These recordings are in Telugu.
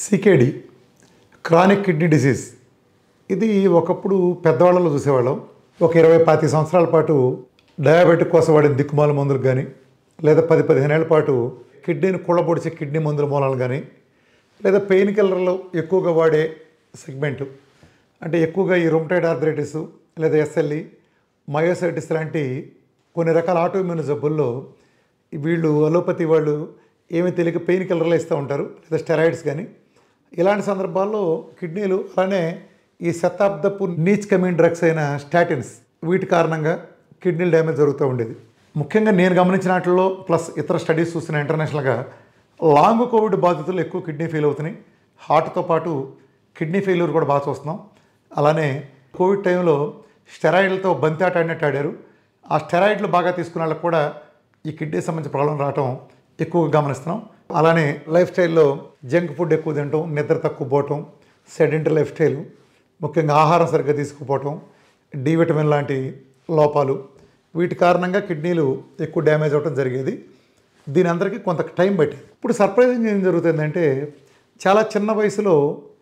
సికేడి క్రానిక్ కిడ్నీ డిసీజ్ ఇది ఒకప్పుడు పెద్దవాళ్ళలో చూసేవాళ్ళం ఒక ఇరవై పాతి సంవత్సరాల పాటు డయాబెటిక్ కోసం వాడే దిక్కుమాల మందులు కానీ లేదా పది పదిహేను ఏళ్ళ పాటు కిడ్నీని కుళ్ళబొడిచే కిడ్నీ మందుల మూలాలు కానీ లేదా పెయిన్ కిల్లర్లు ఎక్కువగా వాడే సెగ్మెంట్ అంటే ఎక్కువగా ఈ రొమటైడ్ ఆర్థరైటిస్ లేదా ఎస్ఎల్ఈ మయోసైటిస్ లాంటి కొన్ని రకాల ఆటోఇమ్యూన్ జబ్బుల్లో వీళ్ళు అలోపతి వాళ్ళు ఏమీ తెలియక పెయిన్ కిల్లర్లు ఇస్తూ ఉంటారు లేదా స్టెరాయిడ్స్ కానీ ఇలాంటి సందర్భాల్లో కిడ్నీలు అలానే ఈ శతాబ్దపు నీచ్ కమింగ్ డ్రగ్స్ అయిన స్టాటిన్స్ వీటి కారణంగా కిడ్నీలు డ్యామేజ్ జరుగుతూ ఉండేది ముఖ్యంగా నేను గమనించిన వాటిల్లో ప్లస్ ఇతర స్టడీస్ చూసిన ఇంటర్నేషనల్గా లాంగ్ కోవిడ్ బాధితులు ఎక్కువ కిడ్నీ ఫెయిల్ అవుతున్నాయి హార్ట్తో పాటు కిడ్నీ ఫెయిల్యూర్ కూడా బాగా చూస్తున్నాం అలానే కోవిడ్ టైంలో స్టెరాయిడ్లతో బంతి ఆట ఆడినట్టు ఆడారు ఆ స్టెరాయిడ్లు బాగా తీసుకున్న వాళ్ళకి కూడా ఈ కిడ్నీ సంబంధించిన ప్రాబ్లం రావటం ఎక్కువగా గమనిస్తున్నాం అలానే లైఫ్ స్టైల్లో జంక్ ఫుడ్ ఎక్కువ తినటం నిద్ర తక్కువ పోవటం సెడెంటరీ లైఫ్ స్టైల్ ముఖ్యంగా ఆహారం సరిగ్గా తీసుకుపోవటం డి విటమిన్ లాంటి లోపాలు వీటి కారణంగా కిడ్నీలు ఎక్కువ డ్యామేజ్ అవ్వడం జరిగేది దీని అందరికీ కొంత టైం పట్టింది ఇప్పుడు సర్ప్రైజింగ్ ఏం జరుగుతుందంటే చాలా చిన్న వయసులో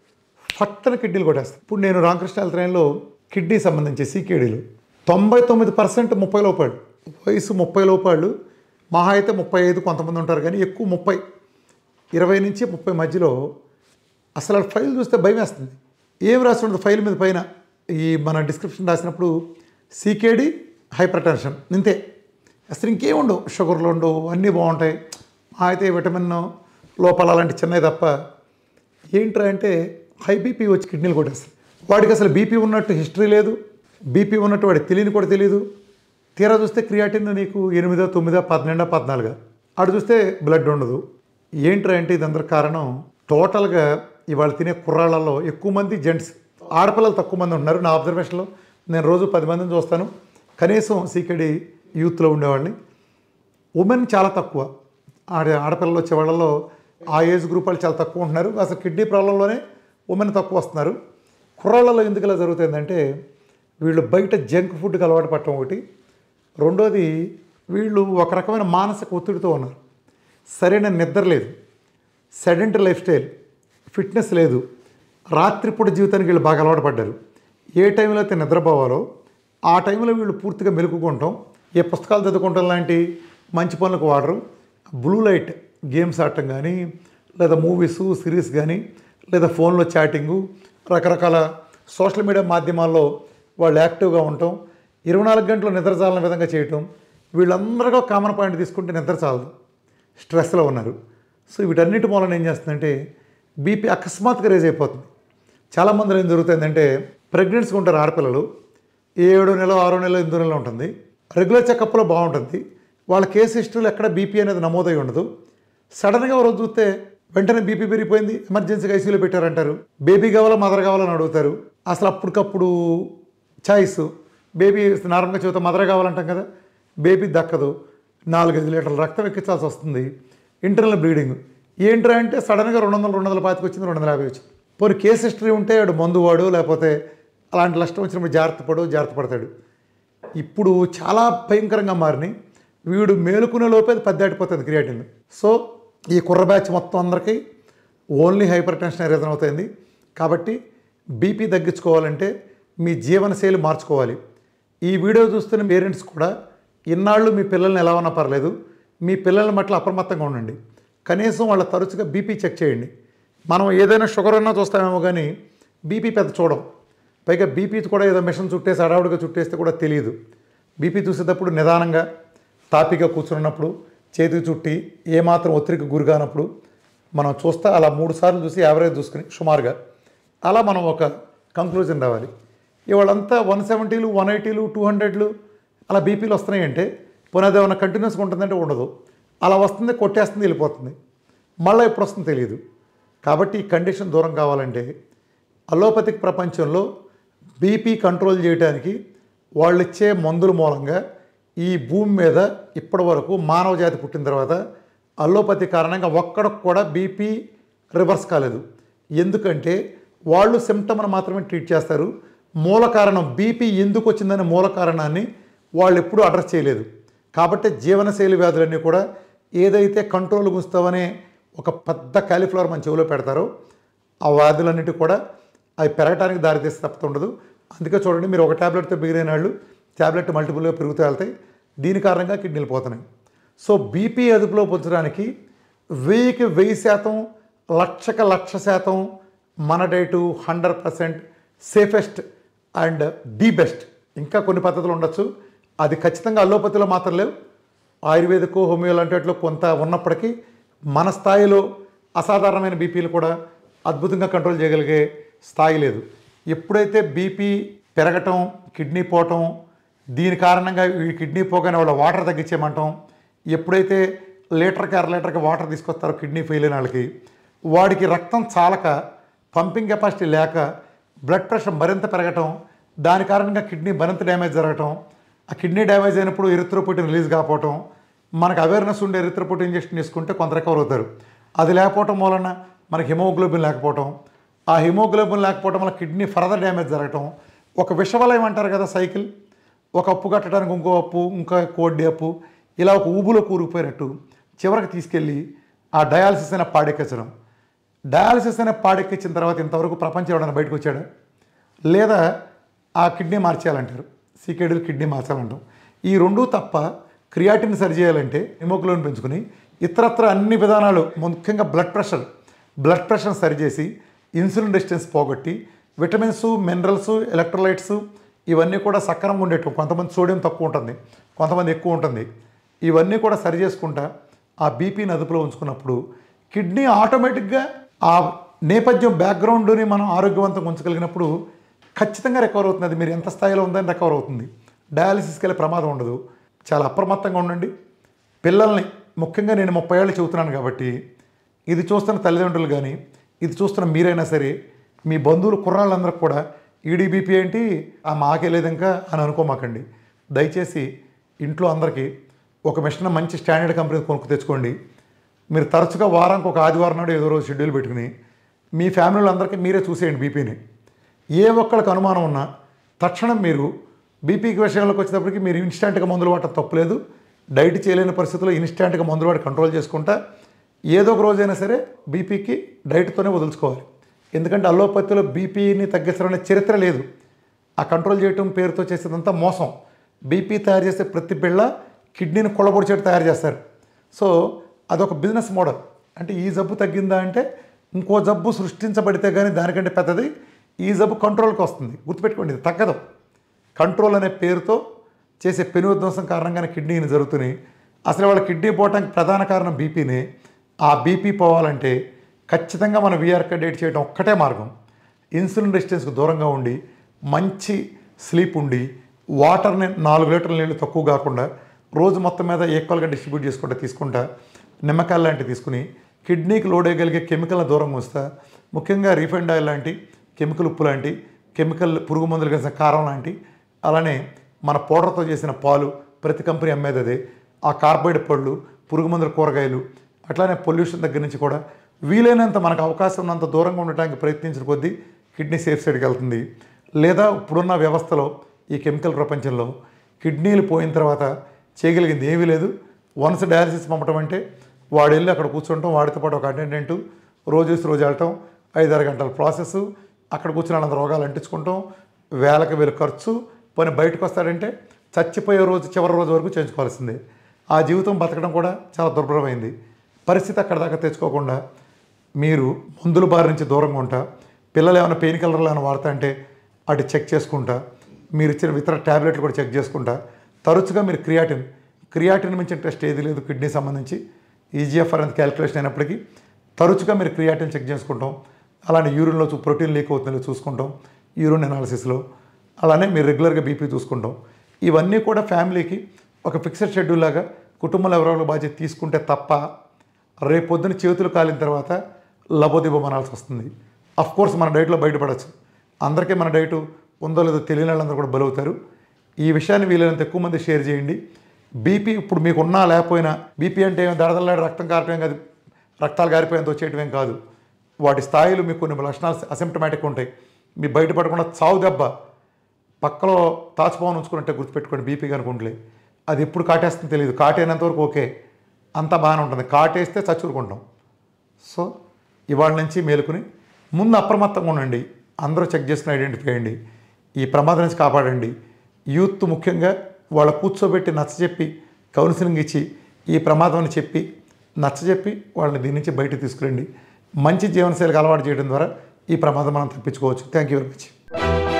ఫట్టన కిడ్నీలు కొట్టేస్తాయి ఇప్పుడు నేను రామకృష్ణ హెల్త్ ట్రైన్లో కిడ్నీ సంబంధించి సీకేడీలు తొంభై తొమ్మిది పర్సెంట్ ముప్పై లోపాళ్ళు వయసు ముప్పై లోపాళ్ళు మహా అయితే ముప్పై ఐదు కొంతమంది ఉంటారు కానీ ఎక్కువ ముప్పై ఇరవై నుంచి ముప్పై మధ్యలో అసలు ఆ ఫైల్ చూస్తే భయం వేస్తుంది ఏం రాసి ఉండదు ఫైల్ మీద పైన ఈ మన డిస్క్రిప్షన్ రాసినప్పుడు సీకేడి హైపర్ టెన్షన్ ఇంతే అసలు ఇంకేం ఉండవు షుగర్లు ఉండవు అన్నీ బాగుంటాయి మా అయితే విటమిన్ లోపాలు అలాంటి చిన్నవి తప్ప ఏంట్రా అంటే హై బీపీ వచ్చి కిడ్నీలు కొట్టేస్తాయి వాడికి అసలు బీపీ ఉన్నట్టు హిస్టరీ లేదు బీపీ ఉన్నట్టు వాడికి తెలియని కూడా తెలియదు తీరా చూస్తే క్రియాటిన్ నీకు ఎనిమిదో తొమ్మిదో పన్నెండో పద్నాలుగు ఆడు చూస్తే బ్లడ్ ఉండదు ఏంట్రా అంటే ఇదందరి కారణం టోటల్గా ఇవాళ తినే కుర్రాళ్ళలో ఎక్కువ మంది జెంట్స్ ఆడపిల్లలు తక్కువ మంది ఉంటున్నారు నా అబ్జర్వేషన్లో నేను రోజు పది మందిని చూస్తాను కనీసం సీకెడి యూత్లో ఉండేవాళ్ళని ఉమెన్ చాలా తక్కువ ఆడ ఆడపిల్లలు వచ్చే వాళ్ళలో ఆ ఏజ్ గ్రూప్ వాళ్ళు చాలా తక్కువ ఉంటున్నారు అసలు కిడ్నీ ప్రాబ్లంలోనే ఉమెన్ తక్కువ వస్తున్నారు కుర్రాళ్ళలో ఎందుకు ఇలా జరుగుతుందంటే వీళ్ళు బయట జంక్ ఫుడ్కి అలవాటు పట్టడం ఒకటి రెండోది వీళ్ళు ఒక రకమైన మానసిక ఒత్తిడితో ఉన్నారు సరైన నిద్ర లేదు సెడెంటరీ లైఫ్ స్టైల్ ఫిట్నెస్ లేదు రాత్రిపూట జీవితానికి వీళ్ళు బాగా అలవాటు పడ్డారు ఏ టైంలో అయితే నిద్రపోవాలో ఆ టైంలో వీళ్ళు పూర్తిగా మెలుగుకుంటాం ఏ పుస్తకాలు చదువుకుంటాం లాంటి మంచి పనులకు వాడరు బ్లూ లైట్ గేమ్స్ ఆడటం కానీ లేదా మూవీస్ సిరీస్ కానీ లేదా ఫోన్లో చాటింగు రకరకాల సోషల్ మీడియా మాధ్యమాల్లో వాళ్ళు యాక్టివ్గా ఉండటం ఇరవై నాలుగు గంటలు నిద్ర చాలని విధంగా చేయటం వీళ్ళందరికీ కామన్ పాయింట్ తీసుకుంటే నిద్ర చాలదు స్ట్రెస్లో ఉన్నారు సో వీటన్నిటి మూలన ఏం చేస్తుందంటే బీపీ అకస్మాత్తుగా రేజ్ అయిపోతుంది చాలామందిలో ఏం జరుగుతుందంటే ప్రెగ్నెన్సీగా ఉంటారు ఆడపిల్లలు ఏడో నెల ఆరో నెల ఎనిమిదో నెల ఉంటుంది రెగ్యులర్ చెకప్లో బాగుంటుంది వాళ్ళ కేసు హిస్టరీలో ఎక్కడ బీపీ అనేది నమోదై ఉండదు సడన్గా ఒక రోజు చూస్తే వెంటనే బీపీ పెరిగిపోయింది ఎమర్జెన్సీగా ఐసీయూలో పెట్టారంటారు బేబీ కావాలా మదర్ కావాలని అడుగుతారు అసలు అప్పటికప్పుడు చాయిస్ బేబీ నార్మల్గా చెబుతా మదర్ కావాలంటాం కదా బేబీ దక్కదు నాలుగైదు లీటర్ల రక్తం ఎక్కించాల్సి వస్తుంది ఇంటర్నల్ బ్లీడింగ్ ఏంట్రా అంటే సడన్గా రెండు వందలు రెండు వందల పాతికి వచ్చింది రెండు వందల యాభై వచ్చింది పోనీ కేసు హిస్టరీ ఉంటే వాడు మందు వాడు లేకపోతే అలాంటి నష్టం వచ్చినప్పుడు జాగ్రత్త పడు జాగ్రత్త పడతాడు ఇప్పుడు చాలా భయంకరంగా మారినాయి వీడు మేలుకునే లోపే అది పద్దాటిపోతుంది క్రియాటిన్ సో ఈ కుర్ర బ్యాచ్ మొత్తం అందరికీ ఓన్లీ హైపర్ టెన్షన్ రీజన్ అవుతుంది కాబట్టి బీపీ తగ్గించుకోవాలంటే మీ జీవనశైలి మార్చుకోవాలి ఈ వీడియో చూస్తున్న పేరెంట్స్ కూడా ఇన్నాళ్ళు మీ పిల్లల్ని ఎలా ఉన్నా పర్లేదు మీ పిల్లల మట్ల అప్రమత్తంగా ఉండండి కనీసం వాళ్ళ తరచుగా బీపీ చెక్ చేయండి మనం ఏదైనా షుగర్ ఉన్నా చూస్తామేమో కానీ బీపీ పెద్ద చూడం పైగా బీపీ కూడా ఏదో మిషన్ చుట్టేసి అడావుడిగా చుట్టేస్తే కూడా తెలియదు బీపీ చూసేటప్పుడు నిదానంగా తాపిగా కూర్చున్నప్పుడు చేతికి చుట్టి ఏమాత్రం ఒత్తిడికి గురికానప్పుడు మనం చూస్తా అలా మూడు సార్లు చూసి యావరేజ్ చూసుకుని సుమారుగా అలా మనం ఒక కంక్లూజన్ రావాలి ఇవాళంతా వన్ సెవెంటీలు వన్ ఎయిటీలు టూ హండ్రెడ్లు అలా బీపీలు వస్తున్నాయంటే పునాది ఏమైనా కంటిన్యూస్గా ఉంటుందంటే ఉండదు అలా వస్తుంది కొట్టేస్తుంది వెళ్ళిపోతుంది మళ్ళీ ఎప్పుడు వస్తుందో తెలియదు కాబట్టి ఈ కండిషన్ దూరం కావాలంటే అలోపతిక్ ప్రపంచంలో బీపీ కంట్రోల్ చేయడానికి వాళ్ళు ఇచ్చే మందుల మూలంగా ఈ భూమి మీద ఇప్పటి వరకు మానవ జాతి పుట్టిన తర్వాత అల్లోపతి కారణంగా ఒక్కడికి కూడా బీపీ రివర్స్ కాలేదు ఎందుకంటే వాళ్ళు సిమ్టమ్ను మాత్రమే ట్రీట్ చేస్తారు మూల కారణం బీపీ ఎందుకు వచ్చిందనే మూల కారణాన్ని వాళ్ళు ఎప్పుడూ అడ్రస్ చేయలేదు కాబట్టి జీవనశైలి వ్యాధులన్నీ కూడా ఏదైతే కంట్రోల్ గుస్తామనే ఒక పెద్ద కాలీఫ్లవర్ మన చెవిలో పెడతారో ఆ వ్యాధులన్నిటి కూడా అవి పెరగడానికి దారితీస్తే తప్పుతుండదు అందుకే చూడండి మీరు ఒక ట్యాబ్లెట్తో బిగిన వాళ్ళు ట్యాబ్లెట్ మల్టిపుల్గా పెరుగుతూ వెళ్తాయి దీని కారణంగా కిడ్నీలు పోతున్నాయి సో బీపీ అదుపులో ఉంచడానికి వెయ్యికి వెయ్యి శాతం లక్షక లక్ష శాతం మన diet hundred percent safest and the best ఇంకా కొన్ని పద్ధతులు ఉండొచ్చు అది ఖచ్చితంగా అల్లోపతిలో మాత్రం లేవు ఆయుర్వేదిక్ హోమియో లాంటి వాటిలో కొంత ఉన్నప్పటికీ మన స్థాయిలో అసాధారణమైన బీపీలు కూడా అద్భుతంగా కంట్రోల్ చేయగలిగే స్థాయి లేదు ఎప్పుడైతే బీపీ పెరగటం కిడ్నీ పోవటం దీని కారణంగా ఈ కిడ్నీ పోగానే వాళ్ళ వాటర్ తగ్గించేయమంటాం ఎప్పుడైతే లీటర్కి అర లీటర్కి వాటర్ తీసుకొస్తారో కిడ్నీ ఫెయిల్ అయిన వాళ్ళకి వాడికి రక్తం చాలక పంపింగ్ కెపాసిటీ లేక బ్లడ్ ప్రెషర్ మరింత పెరగటం దాని కారణంగా కిడ్నీ మరింత డ్యామేజ్ జరగటం ఆ కిడ్నీ డ్యామేజ్ అయినప్పుడు ఎరిత్రోపోటిన్ రిలీజ్ కాకపోవటం మనకు అవేర్నెస్ ఉండే ఎరిత్రోపోటిన్ ఇంజెక్షన్ తీసుకుంటే కొంత రికవర్ అవుతారు అది లేకపోవటం మూలన మనకి హిమోగ్లోబిన్ లేకపోవటం ఆ హిమోగ్లోబిన్ లేకపోవటం వల్ల కిడ్నీ ఫర్దర్ డ్యామేజ్ జరగటం ఒక విషవలయం అంటారు కదా సైకిల్ ఒక అప్పు కట్టడానికి ఇంకో అప్పు ఇంకా కోడ్డి అప్పు ఇలా ఒక ఊబులో కూరుకుపోయినట్టు చివరికి తీసుకెళ్ళి ఆ డయాలసిస్ అనే పాడెక్కించడం డయాలసిస్ అనే పాడెక్కించిన తర్వాత ఇంతవరకు ప్రపంచం ఎవడైనా బయటకు వచ్చాడా లేదా ఆ కిడ్నీ మార్చేయాలంటారు సీకేడీలు కిడ్నీ మార్చాలంటాం ఈ రెండు తప్ప క్రియాటిన్ సరి చేయాలంటే హిమోగ్లోబిన్ పెంచుకుని ఇతరత్ర అన్ని విధానాలు ముఖ్యంగా బ్లడ్ ప్రెషర్ బ్లడ్ ప్రెషర్ సరిచేసి ఇన్సులిన్ రెసిస్టెన్స్ పోగొట్టి విటమిన్స్ మినరల్స్ ఎలక్ట్రోలైట్స్ ఇవన్నీ కూడా సక్రమంగా ఉండేట్టు కొంతమంది సోడియం తక్కువ ఉంటుంది కొంతమంది ఎక్కువ ఉంటుంది ఇవన్నీ కూడా సరి చేసుకుంటా ఆ బీపీని అదుపులో ఉంచుకున్నప్పుడు కిడ్నీ ఆటోమేటిక్గా ఆ నేపథ్యం బ్యాక్గ్రౌండ్ని మనం ఆరోగ్యవంతంగా ఉంచగలిగినప్పుడు ఖచ్చితంగా రికవర్ అవుతుంది అది మీరు ఎంత స్థాయిలో ఉందని రికవర్ అవుతుంది డయాలసిస్కి వెళ్ళే ప్రమాదం ఉండదు చాలా అప్రమత్తంగా ఉండండి పిల్లల్ని ముఖ్యంగా నేను ముప్పై ఏళ్ళు చెబుతున్నాను కాబట్టి ఇది చూస్తున్న తల్లిదండ్రులు కానీ ఇది చూస్తున్న మీరైనా సరే మీ బంధువులు కుర్రాళ్ళందరికీ కూడా ఈడీబీపీ ఏంటి ఆ మాకే లేదు ఇంకా అని అనుకోమాకండి దయచేసి ఇంట్లో అందరికీ ఒక మిషన్ మంచి స్టాండర్డ్ కంపెనీ కొనుక్కు తెచ్చుకోండి మీరు తరచుగా వారానికి ఒక ఆదివారం నాడు ఏదో రోజు షెడ్యూల్ పెట్టుకుని మీ ఫ్యామిలీలో అందరికీ మీరే చూసేయండి బీపీని ఏ ఒక్కరికి అనుమానం ఉన్నా తక్షణం మీరు బీపీకి విషయంలోకి వచ్చేటప్పటికి మీరు ఇన్స్టెంట్గా మందులు వాడటం తప్పులేదు డైట్ చేయలేని పరిస్థితుల్లో ఇన్స్టెంట్గా మందులు వాడి కంట్రోల్ చేసుకుంటా ఏదో ఒక రోజైనా సరే బీపీకి డైట్తోనే వదులుచుకోవాలి ఎందుకంటే అల్లోపతిలో బీపీని తగ్గించడం అనే చరిత్ర లేదు ఆ కంట్రోల్ చేయటం పేరుతో చేసేదంతా మోసం బీపీ తయారు చేసే ప్రతి బిళ్ళ కిడ్నీని కొల్లబొడిచేట్టు తయారు చేస్తారు సో అదొక బిజినెస్ మోడల్ అంటే ఈ జబ్బు తగ్గిందా అంటే ఇంకో జబ్బు సృష్టించబడితే కానీ దానికంటే పెద్దది ఈ జబ్బు కంట్రోల్కి వస్తుంది గుర్తుపెట్టుకోండి ఇది తగ్గదు కంట్రోల్ అనే పేరుతో చేసే పెను విధ్వంసం కారణంగానే కిడ్నీని జరుగుతున్నాయి అసలు వాళ్ళ కిడ్నీ పోవడానికి ప్రధాన కారణం బీపీనే ఆ బీపీ పోవాలంటే ఖచ్చితంగా మనం వీఆర్కే డేట్ చేయడం ఒక్కటే మార్గం ఇన్సులిన్ రెసిస్టెన్స్కి దూరంగా ఉండి మంచి స్లీప్ ఉండి వాటర్ని నాలుగు లీటర్ల నీళ్ళు తక్కువ కాకుండా రోజు మొత్తం మీద ఈక్వల్గా డిస్ట్రిబ్యూట్ చేసుకుంటా తీసుకుంటా నిమ్మకాయలు లాంటివి తీసుకుని కిడ్నీకి లోడ్ అయ్యగలిగే కెమికల్ని దూరంగా ఉంచుతా ముఖ్యంగా రీఫైండ్ ఆయిల్ లాంటి కెమికల్ ఉప్పు లాంటి కెమికల్ పురుగు మందులు కలిసిన కారం లాంటి అలానే మన పౌడర్తో చేసిన పాలు ప్రతి కంపెనీ అమ్మేది అదే ఆ కార్బైడ్ పళ్ళు పురుగు మందుల కూరగాయలు అట్లానే పొల్యూషన్ దగ్గర నుంచి కూడా వీలైనంత మనకు అవకాశం ఉన్నంత దూరంగా ఉండటానికి ప్రయత్నించిన కొద్దీ కిడ్నీ సేఫ్ సైడ్కి వెళ్తుంది లేదా ఇప్పుడున్న వ్యవస్థలో ఈ కెమికల్ ప్రపంచంలో కిడ్నీలు పోయిన తర్వాత చేయగలిగింది ఏమీ లేదు వన్స్ డయాలసిస్ పంపడం అంటే వాడు వెళ్ళి అక్కడ కూర్చుంటాం వాడితో పాటు ఒక అటెండెంట్ రోజు వేసి రోజు వెళ్ళటం ఐదారు గంటల ప్రాసెస్ అక్కడ కూర్చుని వాళ్ళంత రోగాలు అంటించుకుంటాం వేలకు వేలు ఖర్చు పోనీ బయటకు వస్తాడంటే చచ్చిపోయే రోజు చివరి రోజు వరకు చేయించుకోవాల్సిందే ఆ జీవితం బతకడం కూడా చాలా దుర్భరమైంది పరిస్థితి అక్కడ దాకా తెచ్చుకోకుండా మీరు మందుల బారి నుంచి దూరంగా ఉంటా పిల్లలు ఏమైనా పెయిన్ కిల్లర్లు ఏమైనా వాడతా అంటే అటు చెక్ చేసుకుంటా మీరు ఇచ్చిన ఇతర ట్యాబ్లెట్లు కూడా చెక్ చేసుకుంటా తరచుగా మీరు క్రియాటిన్ క్రియాటిన్ మించిన టెస్ట్ ఏది లేదు కిడ్నీ సంబంధించి ఈజీఎఫ్ఆర్ అనేది క్యాలిక్యులేషన్ అయినప్పటికీ తరచుగా మీరు క్రియాటిన్ చెక్ చేసుకుంటాం అలానే యూరిన్లో చూ- ప్రోటీన్ లీక్ అవుతుందో చూసుకుంటాం యూరిన్ అనాలిసిస్లో అలానే మీరు రెగ్యులర్గా బీపీ చూసుకుంటాం ఇవన్నీ కూడా ఫ్యామిలీకి ఒక ఫిక్స్డ్ షెడ్యూల్ లాగా కుటుంబంలో ఎవరెవరు బాధ్యత తీసుకుంటే తప్ప రేపొద్దున చేతులు కాలిన తర్వాత లబోదిబం అనాల్సి వస్తుంది అఫ్ కోర్స్ మన డైట్లో బయటపడచ్చు అందరికీ మన డైటు ఉందో లేదో తెలియని వాళ్ళందరూ కూడా బలవుతారు ఈ విషయాన్ని వీలైనంత ఎక్కువ మంది షేర్ చేయండి బీపీ ఇప్పుడు మీకు ఉన్నా లేకపోయినా బీపీ అంటే ఏమో దడదలాడి రక్తం కారటం కాదు రక్తాలు గారిపోయేంత వచ్చేయటమేం కాదు వాటి స్థాయిలు మీకు కొన్ని లక్షణాలు అసిమ్టమాటిక్ ఉంటాయి మీ బయటపడకుండా చావు దెబ్బ పక్కలో తాచుపోవని ఉంచుకున్నట్టే గుర్తుపెట్టుకోండి బీపీ కనుకుంటలే అది ఎప్పుడు కాటేస్తుందో తెలియదు కాటేనంత వరకు ఓకే అంతా బాగానే ఉంటుంది కాటేస్తే చచ్చురుకుంటాం సో ఇవాళ నుంచి మేలుకుని ముందు అప్రమత్తంగా ఉండండి అందరూ చెక్ చేసుకుని ఐడెంటిఫై అయ్యండి ఈ ప్రమాదం నుంచి కాపాడండి యూత్ ముఖ్యంగా వాళ్ళ కూర్చోబెట్టి నచ్చజెప్పి కౌన్సిలింగ్ ఇచ్చి ఈ ప్రమాదం అని చెప్పి నచ్చజెప్పి వాళ్ళని దీని నుంచి బయటకు తీసుకురండి మంచి జీవనశైలికి అలవాటు చేయడం ద్వారా ఈ ప్రమాదం మనం తప్పించుకోవచ్చు థ్యాంక్ యూ వెరీ మచ్